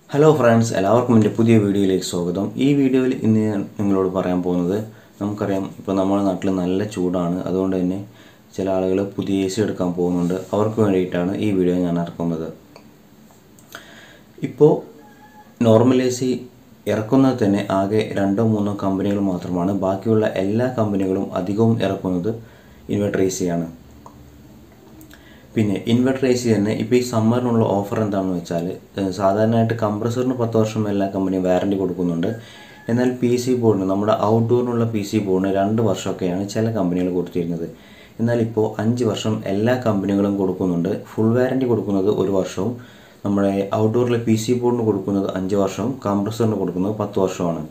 hello friends എല്ലാവർക്കും എൻ്റെ പുതിയ വീഡിയോയിലേക്ക് സ്വാഗതം ഈ വീഡിയോയിൽ ഇന്ന് ഞാൻ നിങ്ങളോട് പറയാൻ പോകുന്നത് നമുക്കറിയാം ഇപ്പോൾ നമ്മുടെ നാട്ടിൽ നല്ല ചൂടാണ് അതുകൊണ്ട് തന്നെ ചില ആളുകൾ പുതിയ എ സി എടുക്കാൻ പോകുന്നുണ്ട് അവർക്ക് വേണ്ടിയിട്ടാണ് ഈ വീഡിയോ ഞാൻ ഇറക്കുന്നത് ഇപ്പോൾ നോർമൽ എ സി ഇറക്കുന്നത് തന്നെ ആകെ രണ്ടോ മൂന്നോ കമ്പനികൾ മാത്രമാണ് ബാക്കിയുള്ള എല്ലാ കമ്പനികളും അധികവും ഇറക്കുന്നത് ഇൻവെർട്ടർ എ സിയാണ് പിന്നെ ഇൻവെർട്ടർ എ സി തന്നെ ഇപ്പോൾ ഈ സമ്മറിനുള്ള ഓഫർ എന്താണെന്ന് വെച്ചാൽ ഏഹ് സാധാരണയായിട്ട് കംപ്രസറിന് പത്ത് വർഷം എല്ലാ കമ്പനിയും വാറണ്ടി കൊടുക്കുന്നുണ്ട് എന്നാൽ പി സി ബോർഡിന് നമ്മുടെ ഔട്ട്ഡോറിനുള്ള പി സി ബോർഡിന് രണ്ട് വർഷമൊക്കെയാണ് ചില കമ്പനികൾ കൊടുത്തിരുന്നത് എന്നാൽ ഇപ്പോൾ അഞ്ച് വർഷം എല്ലാ കമ്പനികളും കൊടുക്കുന്നുണ്ട് ഫുൾ വാറണ്ടി കൊടുക്കുന്നത് ഒരു വർഷവും നമ്മുടെ ഔട്ട്ഡോറിലെ പി സി ബോർഡിന് കൊടുക്കുന്നത് അഞ്ച് വർഷവും കംപ്രസറിന് കൊടുക്കുന്നത് പത്ത് വർഷമാണ്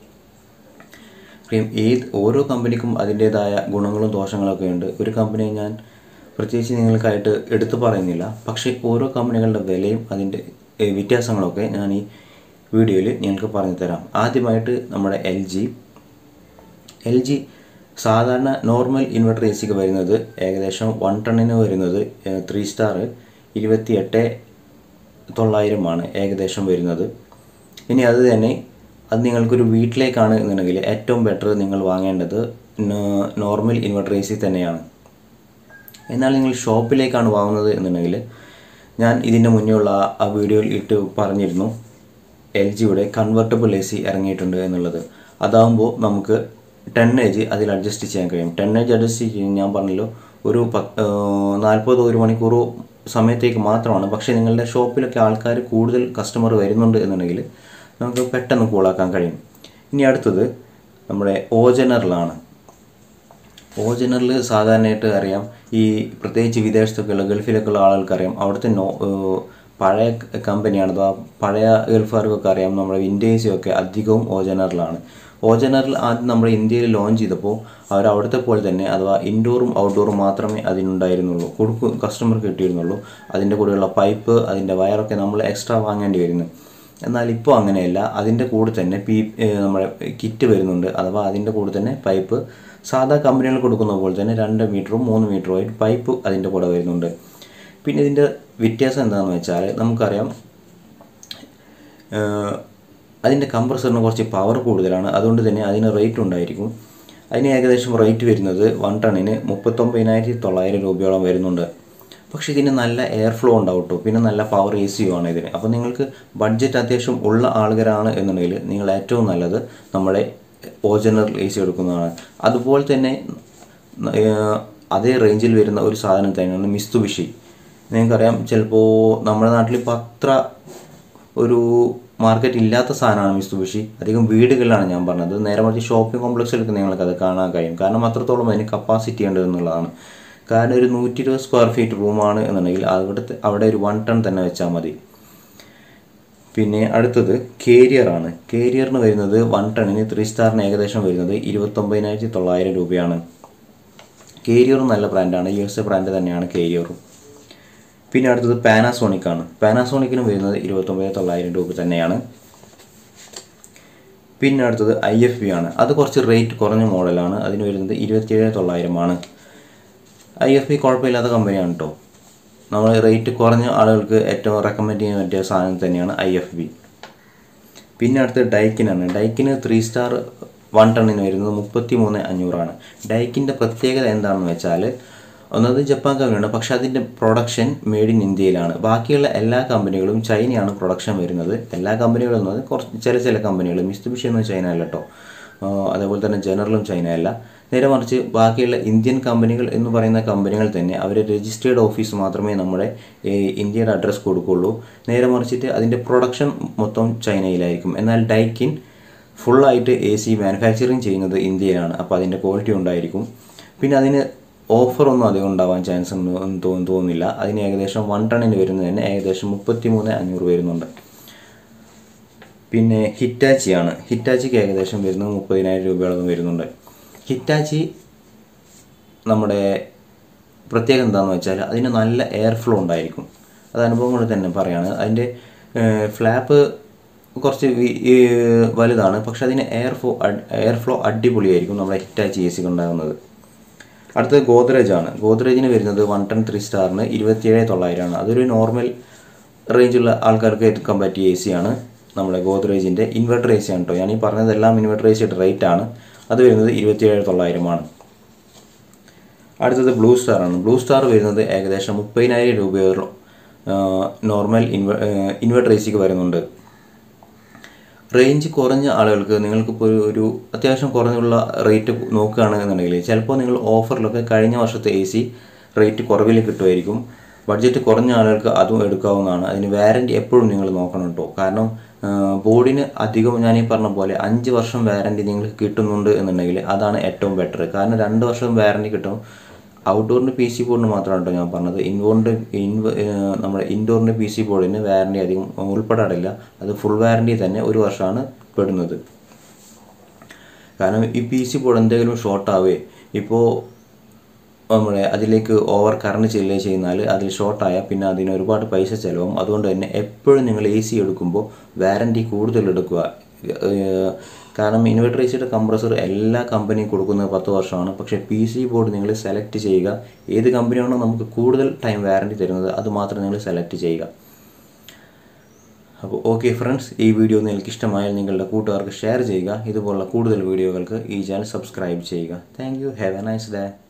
അറിയാം ഏത് ഓരോ കമ്പനിക്കും അതിൻ്റേതായ ഗുണങ്ങളും ദോഷങ്ങളൊക്കെ ഉണ്ട് ഒരു കമ്പനിയെ ഞാൻ പ്രത്യേകിച്ച് നിങ്ങൾക്കായിട്ട് എടുത്തു പറയുന്നില്ല പക്ഷേ ഓരോ കമ്പനികളുടെ വിലയും അതിൻ്റെ ഏഹ്, വ്യത്യാസങ്ങളൊക്കെ ഞാൻ ഈ വീഡിയോയിൽ നിങ്ങൾക്ക് പറഞ്ഞു തരാം ആദ്യമായിട്ട് നമ്മുടെ എൽ ജി എൽ ജി സാധാരണ നോർമൽ ഇൻവെർട്ടർ എ സിക്ക് വരുന്നത് ഏകദേശം വൺ ടണ്ണിന് വരുന്നത് ത്രീ സ്റ്റാർ ഇരുപത്തി എട്ട് തൊള്ളായിരമാണ് ഏകദേശം വരുന്നത് ഇനി അത് തന്നെ അത് നിങ്ങൾക്കൊരു വീട്ടിലേക്കാണ് എന്നുണ്ടെങ്കിൽ ഏറ്റവും ബെറ്റർ നിങ്ങൾ വാങ്ങേണ്ടത് no- normal inverter A C തന്നെയാണ് എന്നാൽ നിങ്ങൾ ഷോപ്പിലേക്കാണ് വാങ്ങുന്നത് എന്നുണ്ടെങ്കിൽ ഞാൻ ഇതിൻ്റെ മുന്നേ ഉള്ള ആ- ആ വീഡിയോയിൽ ഇട്ട് പറഞ്ഞിരുന്നു എൽ ജിയുടെ കൺവെർട്ടബിൾ എ സി ഇറങ്ങിയിട്ടുണ്ട് എന്നുള്ളത് അതാകുമ്പോൾ നമുക്ക് ടെൻ ഏജ് അതിൽ അഡ്ജസ്റ്റ് ചെയ്യാൻ കഴിയും ടെൻ ഏജ് അഡ്ജസ്റ്റ് ചെയ്യാൻ ഞാൻ പറഞ്ഞല്ലോ ഒരു പത്ത് നാൽപ്പത് ഒരു മണിക്കൂർ സമയത്തേക്ക് മാത്രമാണ് പക്ഷേ നിങ്ങളുടെ ഷോപ്പിലൊക്കെ ആൾക്കാർ കൂടുതൽ കസ്റ്റമർ വരുന്നുണ്ട് എന്നുണ്ടെങ്കിൽ നമുക്ക് പെട്ടെന്ന് കൂളാക്കാൻ കഴിയും ഇനി അടുത്തത് നമ്മുടെ ഓജനറിലാണ് ഓ ജനറൽ സാധാരണയായിട്ട് അറിയാം ഈ പ്രത്യേകിച്ച് വിദേശത്തൊക്കെ ഉള്ള ഗൾഫിലൊക്കെ ഉള്ള ആളുകൾക്ക് അറിയാം അവിടുത്തെ നോ ഏഹ് പഴയ കമ്പനിയാണ് അഥവാ പഴയ ഗൾഫുകാർക്കൊക്കെ അറിയാം നമ്മുടെ വിൻഡേഴ്സും ഒക്കെ അധികവും ഓ ജനറലാണ് ഓ ജനറൽ ആദ്യം നമ്മുടെ ഇന്ത്യയിൽ ലോഞ്ച് ചെയ്തപ്പോൾ അവർ അവിടുത്തെ പോലെ തന്നെ അഥവാ ഇൻഡോറും ഔട്ട്ഡോറും മാത്രമേ അതിനുണ്ടായിരുന്നുള്ളൂ കൊടുക്കും കസ്റ്റമർക്ക് കിട്ടിയിരുന്നുള്ളൂ അതിൻ്റെ കൂടെയുള്ള പൈപ്പ് അതിൻ്റെ വയറൊക്കെ നമ്മൾ എക്സ്ട്രാ വാങ്ങേണ്ടി വരുന്നു എന്നാൽ ഇപ്പോൾ അങ്ങനെയല്ല അതിൻ്റെ കൂടെ തന്നെ പി ഏഹ് നമ്മുടെ കിറ്റ് വരുന്നുണ്ട് അഥവാ അതിൻ്റെ കൂടെ തന്നെ പൈപ്പ് സാധാ കമ്പനികൾ കൊടുക്കുന്ന പോലെ തന്നെ രണ്ട് മീറ്ററും മൂന്ന് മീറ്ററും ആയിട്ട് പൈപ്പ് അതിൻ്റെ കൂടെ വരുന്നുണ്ട് പിന്നെ ഇതിൻ്റെ വ്യത്യാസം എന്താണെന്ന് വെച്ചാൽ നമുക്കറിയാം ഏഹ് അതിൻ്റെ കംപ്രസറിന് കുറച്ച് പവർ കൂടുതലാണ് അതുകൊണ്ട് തന്നെ അതിന് റേറ്റ് ഉണ്ടായിരിക്കും അതിന് ഏകദേശം റേറ്റ് വരുന്നത് വൺ ടണ്ണിന് മുപ്പത്തൊമ്പതിനായിരത്തി തൊള്ളായിരം രൂപയോളം വരുന്നുണ്ട് പക്ഷേ ഇതിന് നല്ല എയർ ഫ്ലോ ഉണ്ടാവും കേട്ടോ പിന്നെ നല്ല പവർ എ സിയും ആണ് ഇതിന് അപ്പോൾ നിങ്ങൾക്ക് ബഡ്ജറ്റ് അത്യാവശ്യം ഉള്ള ആളുകളാണ് എന്നുണ്ടെങ്കിൽ നിങ്ങൾ ഏറ്റവും നല്ലത് നമ്മുടെ ഓജനറൽ എ സി എടുക്കുന്നതാണ് അതുപോലെ തന്നെ ഏഹ്, അതേ റേഞ്ചിൽ വരുന്ന ഒരു സാധനം തന്നെയാണ് മിസ്തുബിഷി നിങ്ങൾക്കറിയാം ചിലപ്പോൾ നമ്മുടെ നാട്ടിൽ ഇപ്പോൾ അത്ര ഒരു മാർക്കറ്റ് ഇല്ലാത്ത സാധനമാണ് മിസ്തുബിഷി അധികം വീടുകളിലാണ് ഞാൻ പറഞ്ഞത് നേരെ മറിച്ച് ഷോപ്പിംഗ് കോംപ്ലക്സിലൊക്കെ നിങ്ങൾക്ക് അത് കാണാൻ കഴിയും കാരണം അത്രത്തോളം അതിന് കപ്പാസിറ്റി ഉണ്ട് എന്നുള്ളതാണ് കാരണം ഒരു നൂറ്റി ഇരുപത് സ്ക്വയർ ഫീറ്റ് റൂമാണ് എന്നുണ്ടെങ്കിൽ അവിടുത്തെ അവിടെ ഒരു വൺ ടൺ തന്നെ വെച്ചാൽ മതി പിന്നെ അടുത്തത് കേരിയർ ആണ് കേരിയറിന് വരുന്നത് വൺ ടണ്ണിന് ത്രീ സ്റ്റാറിന് ഏകദേശം വരുന്നത് ഇരുപത്തൊമ്പതിനായിരത്തി തൊള്ളായിരം രൂപയാണ് കേരിയറും നല്ല ബ്രാൻഡാണ് യു എസ് എ ബ്രാൻഡ് തന്നെയാണ് കേരിയറും പിന്നെ അടുത്തത് പാനാസോണിക് ആണ് പാനാസോണിക്കിന് വരുന്നത് ഇരുപത്തൊമ്പത് തൊള്ളായിരം രൂപ തന്നെയാണ് പിന്നെ അടുത്തത് ഐ എഫ് ബി ആണ് അത് കുറച്ച് റേറ്റ് കുറഞ്ഞ മോഡലാണ് അതിന് വരുന്നത് ഇരുപത്തിയേഴ് തൊള്ളായിരമാണ് ഐ എഫ് ബി കുഴപ്പമില്ലാത്ത കമ്പനിയാണ് കേട്ടോ നമ്മൾ റേറ്റ് കുറഞ്ഞ ആളുകൾക്ക് ഏറ്റവും റെക്കമെൻഡ് ചെയ്യാൻ പറ്റിയ സാധനം തന്നെയാണ് ഐ എഫ് ബി പിന്നെ അടുത്ത് ഡൈക്കിനാണ് ഡൈക്കിന് ത്രീ സ്റ്റാർ വൺ ടണ്ണിന് വരുന്നത് മുപ്പത്തി മൂന്ന് അഞ്ഞൂറാണ് ഡൈക്കിൻ്റെ പ്രത്യേകത എന്താണെന്ന് വെച്ചാൽ ഒന്നത് ജപ്പാൻ കമ്പനിയാണ് പക്ഷെ അതിൻ്റെ പ്രൊഡക്ഷൻ മെയ്ഡ് ഇൻ ഇന്ത്യയിലാണ് ബാക്കിയുള്ള എല്ലാ കമ്പനികളും ചൈനയാണ് പ്രൊഡക്ഷൻ വരുന്നത് എല്ലാ കമ്പനികളും എന്നത് കുറച്ച് ചില ചില കമ്പനികൾ മിസ്തുബിഷി ഒന്നും ചൈന അല്ല കേട്ടോ അതേപോലെ തന്നെ ജനറലും ചൈന അല്ല നേരെ മറിച്ച് ബാക്കിയുള്ള ഇന്ത്യൻ കമ്പനികൾ എന്ന് പറയുന്ന കമ്പനികൾ തന്നെ അവർ രജിസ്റ്റേർഡ് ഓഫീസ് മാത്രമേ നമ്മുടെ ഏ, ഇന്ത്യയുടെ അഡ്രസ്സ് കൊടുക്കുള്ളൂ നേരെ മറിച്ചിട്ട് അതിൻ്റെ പ്രൊഡക്ഷൻ മൊത്തം ചൈനയിലായിരിക്കും എന്നാൽ ഡൈക്കിൻ ഫുള്ളായിട്ട് എ സി മാനുഫാക്ചറിങ് ചെയ്യുന്നത് ഇന്ത്യയിലാണ് അപ്പോൾ അതിൻ്റെ ക്വാളിറ്റി ഉണ്ടായിരിക്കും പിന്നെ അതിന് ഓഫറൊന്നും അധികം ഉണ്ടാവാൻ ചാൻസ് ഉണ്ട് എന്ന് തോന്നു തോന്നുന്നില്ല അതിന് ഏകദേശം വൺ ടണ്ണിന് വരുന്നത് തന്നെ ഏകദേശം മുപ്പത്തി മൂന്ന് അഞ്ഞൂറ് വരുന്നുണ്ട് പിന്നെ ഹിറ്റാച്ചിയാണ് ഹിറ്റാച്ചിക്ക് ഏകദേശം വരുന്നത് മുപ്പതിനായിരം രൂപയോളം വരുന്നുണ്ട് ഹിറ്റാച്ചി നമ്മുടെ പ്രത്യേകത എന്താണെന്ന് വെച്ചാൽ അതിന് നല്ല എയർ ഫ്ലോ ഉണ്ടായിരിക്കും അത് അനുഭവം കൊണ്ട് തന്നെ പറയാണ് അതിൻ്റെ ഫ്ലാപ്പ് കുറച്ച് വി- ഈ വലുതാണ് പക്ഷെ അതിന് എയർ ഫ്ലോ എയർ ഫ്ലോ അടിപൊളിയായിരിക്കും നമ്മുടെ ഹിറ്റാച്ചി എ സിക്ക് ഉണ്ടാകുന്നത് അടുത്തത് ഗോദ്രേജ് ആണ് ഗോദ്രേജിന് വരുന്നത് വൺ ടൺ ത്രീ സ്റ്റാറിന് ഇരുപത്തിയേഴ് തൊള്ളായിരമാണ് അതൊരു നോർമൽ റേഞ്ചുള്ള ആൾക്കാർക്ക് എടുക്കാൻ പറ്റിയ എ സിയാണ് നമ്മുടെ ഗോദ്രേജിൻ്റെ ഇൻവെർട്ടർ എ സി ആണ് കേട്ടോ ഞാൻ ഈ പറഞ്ഞതെല്ലാം ഇൻവെർട്ടർ എ സിയുടെ റേറ്റ് ആണ് അത് വരുന്നത് ഇരുപത്തിയേഴ് തൊള്ളായിരമാണ് അടുത്തത് ബ്ലൂ സ്റ്റാർ ആണ് ബ്ലൂ സ്റ്റാർ വരുന്നത് ഏകദേശം മുപ്പതിനായിരം രൂപയോളം നോർമൽ ഇൻവെ ഇൻവെർട്ടർ എ സിക്ക് വരുന്നുണ്ട് റേഞ്ച് കുറഞ്ഞ ആളുകൾക്ക് നിങ്ങൾക്കിപ്പോൾ ഒരു ഒരു അത്യാവശ്യം കുറഞ്ഞുള്ള റേറ്റ് നോക്കുകയാണെന്നുണ്ടെങ്കിൽ ചിലപ്പോൾ നിങ്ങൾ ഓഫറിലൊക്കെ കഴിഞ്ഞ വർഷത്തെ എ സി റേറ്റ് കുറവിൽ കിട്ടുമായിരിക്കും ബഡ്ജറ്റ് കുറഞ്ഞ ആളുകൾക്ക് അതും എടുക്കാവുന്നതാണ് അതിന് വാരൻറ്റി എപ്പോഴും നിങ്ങൾ നോക്കണം കേട്ടോ കാരണം ബോർഡിന് അധികം ഞാൻ ഈ പറഞ്ഞ പോലെ അഞ്ച് വർഷം വാരൻറ്റി നിങ്ങൾക്ക് കിട്ടുന്നുണ്ട് എന്നുണ്ടെങ്കിൽ അതാണ് ഏറ്റവും ബെറ്റർ കാരണം രണ്ട് വർഷം വാരൻറ്റി കിട്ടും ഔട്ട്ഡോറിൻ്റെ പി സി ബോർഡിന് മാത്രമാണ് കേട്ടോ ഞാൻ പറഞ്ഞത് ഇൻഡോറിൻ്റെ ഇൻവ നമ്മുടെ ഇൻഡോറിൻ്റെ പി സി ബോർഡിന് വാറൻറ്റി അധികം ഉൾപ്പെടാറില്ല അത് ഫുൾ വാറൻറ്റി തന്നെ ഒരു വർഷമാണ് പെടുന്നത് കാരണം ഈ പി സി ബോർഡ് എന്തെങ്കിലും ഷോർട്ട് ആവേ ഇപ്പോൾ നമ്മുടെ അതിലേക്ക് ഓവർ കറണ്ട് ചെല്ലുകയും ചെയ്യുന്നാൽ അതിൽ ഷോർട്ടായാൽ പിന്നെ അതിന് ഒരുപാട് പൈസ ചിലവും അതുകൊണ്ട് തന്നെ എപ്പോഴും നിങ്ങൾ എ സി എടുക്കുമ്പോൾ വാറൻറ്റി കൂടുതൽ എടുക്കുക ഏഹ് കാരണം ഇൻവെർട്ടർ എ സിയുടെ കംപ്രസർ എല്ലാ കമ്പനിയും കൊടുക്കുന്നത് പത്ത് വർഷമാണ് പക്ഷേ പി സി ബോർഡ് നിങ്ങൾ സെലക്ട് ചെയ്യുക ഏത് കമ്പനിയാണോ നമുക്ക് കൂടുതൽ ടൈം വാറൻറ്റി തരുന്നത് അത് മാത്രം നിങ്ങൾ സെലക്ട് ചെയ്യുക അപ്പോൾ ഓക്കെ ഫ്രണ്ട്സ് ഈ വീഡിയോ നിങ്ങൾക്ക് ഇഷ്ടമായാൽ നിങ്ങളുടെ കൂട്ടുകാർക്ക് ഷെയർ ചെയ്യുക ഇതുപോലുള്ള കൂടുതൽ വീഡിയോകൾക്ക് ഈ ചാനൽ സബ്സ്ക്രൈബ് ചെയ്യുക thank you have a nice day